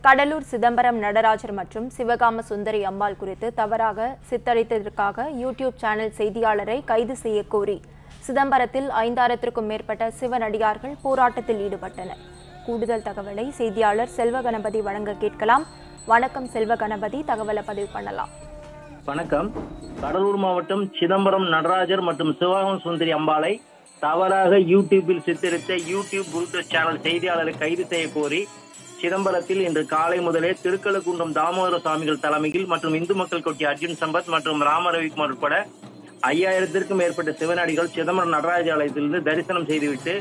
கடலூர் சிதம்பரம் நடராஜர் மற்றும் சிவகாம சுந்தரி அம்மாள் குறித்து தவறாக சித்தரித்ததற்காக யூடியூப் சேனல் செய்தியாளரை கைது செய்ய கோரி சிதம்பரத்தில் ஐந்தாயிரத்திற்கும் மேற்பட்ட சிவனடியார்கள் போராட்டத்தில் ஈடுபட்டனர் கூடுதல் தகவலை செய்தியாளர் செல்வ கணபதி வழங்க கேட்கலாம் வணக்கம் செல்வ கணபதி தகவலை பதிவு பண்ணலாம் வணக்கம் கடலூர் மாவட்டம் சிதம்பரம் நடராஜர் மற்றும் சிவகாம சுந்தரி அம்பாளை தவறாக யூடியூபில் சித்தரித்த யூடியூப் ப்ளூடூத் சேனல் செய்தியாளரை கைது செய்ய கோரி சிதம்பரத்தில் இன்று காலை முதலே திருக்கழுக்குன்றம் தாமோதர சுவாமிகள் தலைமையில் மற்றும் இந்து மக்கள் கட்சி அர்ஜுன் சம்பத் மற்றும் ராம ரவிக்குமார் உட்பட ஐயாயிரத்திற்கும் மேற்பட்ட சிவனடிகள் சிதம்பரம் நடராஜ ஆலயத்திலிருந்து தரிசனம் செய்துவிட்டு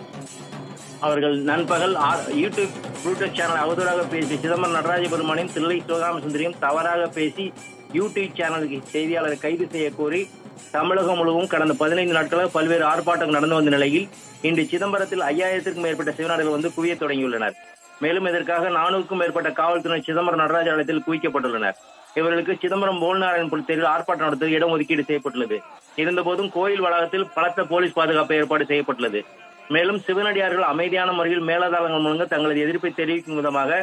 அவர்கள் நண்பகல் ஆ- யூடியூப் ப்ளூடூத் சேனல் அவதூறாக பேசி சிதம்பரம் நடராஜ பெருமானையும் தில்லை சிவகாம சுந்தரியும் தவறாக பேசி யூடியூப் சேனலுக்கு செய்தியாளரை கைது செய்ய கோரி தமிழகம் முழுவதும் கடந்த பதினைந்து நாட்களாக பல்வேறு ஆர்ப்பாட்டங்கள் நடந்து வந்த நிலையில் இன்று சிதம்பரத்தில் ஐயாயிரத்திற்கும் மேற்பட்ட சிவனடிகள் வந்து குவியத் தொடங்கியுள்ளனர் மேலும் இதற்காக நானூறுக்கும் மேற்பட்ட காவல்துறையினர் சிதம்பரம் நடராஜ ஆலயத்தில் குவிக்கப்பட்டுள்ளனர் இவர்களுக்கு சிதம்பரம் போல்நாராயணபுரம் தெருவில் ஆர்ப்பாட்டம் நடத்த இடம் ஒதுக்கீடு செய்யப்பட்டுள்ளது இருந்தபோதும் கோயில் வளாகத்தில் பலத்த போலீஸ் பாதுகாப்பு ஏற்பாடு செய்யப்பட்டுள்ளது மேலும் சிவனடியார்கள் அமைதியான முறையில் மேலதாளங்கள் மூலம் தங்களது எதிர்ப்பை தெரிவிக்கும் விதமாக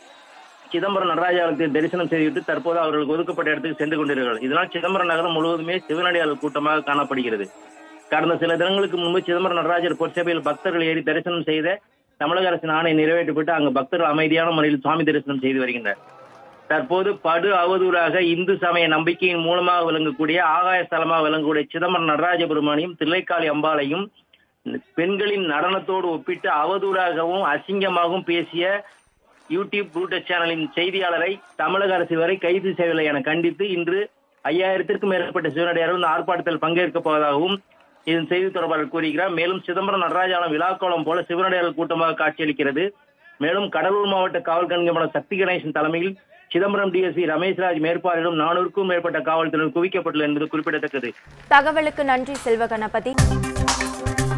சிதம்பரம் நடராஜாலயத்தில் தரிசனம் செய்துவிட்டு தற்போது அவர்களுக்கு ஒதுக்கப்பட்ட இடத்துக்கு சென்று கொண்டிருக்கிறார்கள் இதனால் சிதம்பரம் நகரம் முழுவதுமே சிவனடியார்கள் கூட்டமாக காணப்படுகிறது கடந்த சில தினங்களுக்கு முன்பு சிதம்பரம் நடராஜர் பொற்சபையில் பக்தர்கள் ஏறி தரிசனம் செய்த தமிழக அரசின் ஆணை நிறைவேற்றப்பட்டு அங்கு பக்தர்கள் அமைதியான முறையில் சுவாமி தரிசனம் செய்து வருகின்றனர் தற்போது படு அவதூறாக இந்து சமய நம்பிக்கையின் மூலமாக விளங்கக்கூடிய ஆகாய ஸ்தலமாக விளங்கக்கூடிய சிதம்பரம் நடராஜ பெருமானையும் தில்லைக்காளி அம்பாளையும் பெண்களின் நடனத்தோடு ஒப்பிட்டு அவதூறாகவும் அசிங்கமாகவும் பேசிய யூடியூப் ப்ளூடூத் சேனலின் செய்தியாளரை தமிழக அரசு வரை கைது செய்யவில்லை என கண்டித்து இன்று ஐயாயிரத்திற்கும் மேற்பட்ட சிவனடியார்கள் இந்த ஆர்ப்பாட்டத்தில் பங்கேற்கப் போவதாகவும் இதன் செய்தி தொடர்பாளர் கூறுகிறார் மேலும் சிதம்பரம் நடராஜாலம் விழாக்கோளம் போல சிவனடியார்கள் கூட்டமாக காட்சியளிக்கிறது மேலும் கடலூர் மாவட்ட காவல் கண்காணிப்பாளர் சக்தி கணேசன் தலைமையில் சிதம்பரம் டிஎஸ்பி ரமேஷ்ராஜ் மேற்பார்வையிடும் நானூறுக்கும் மேற்பட்ட காவல்துறையினர் குவிக்கப்பட்டுள்ளது என்பது குறிப்பிடத்தக்கது தகவலுக்கு நன்றி செல்வ கணபதி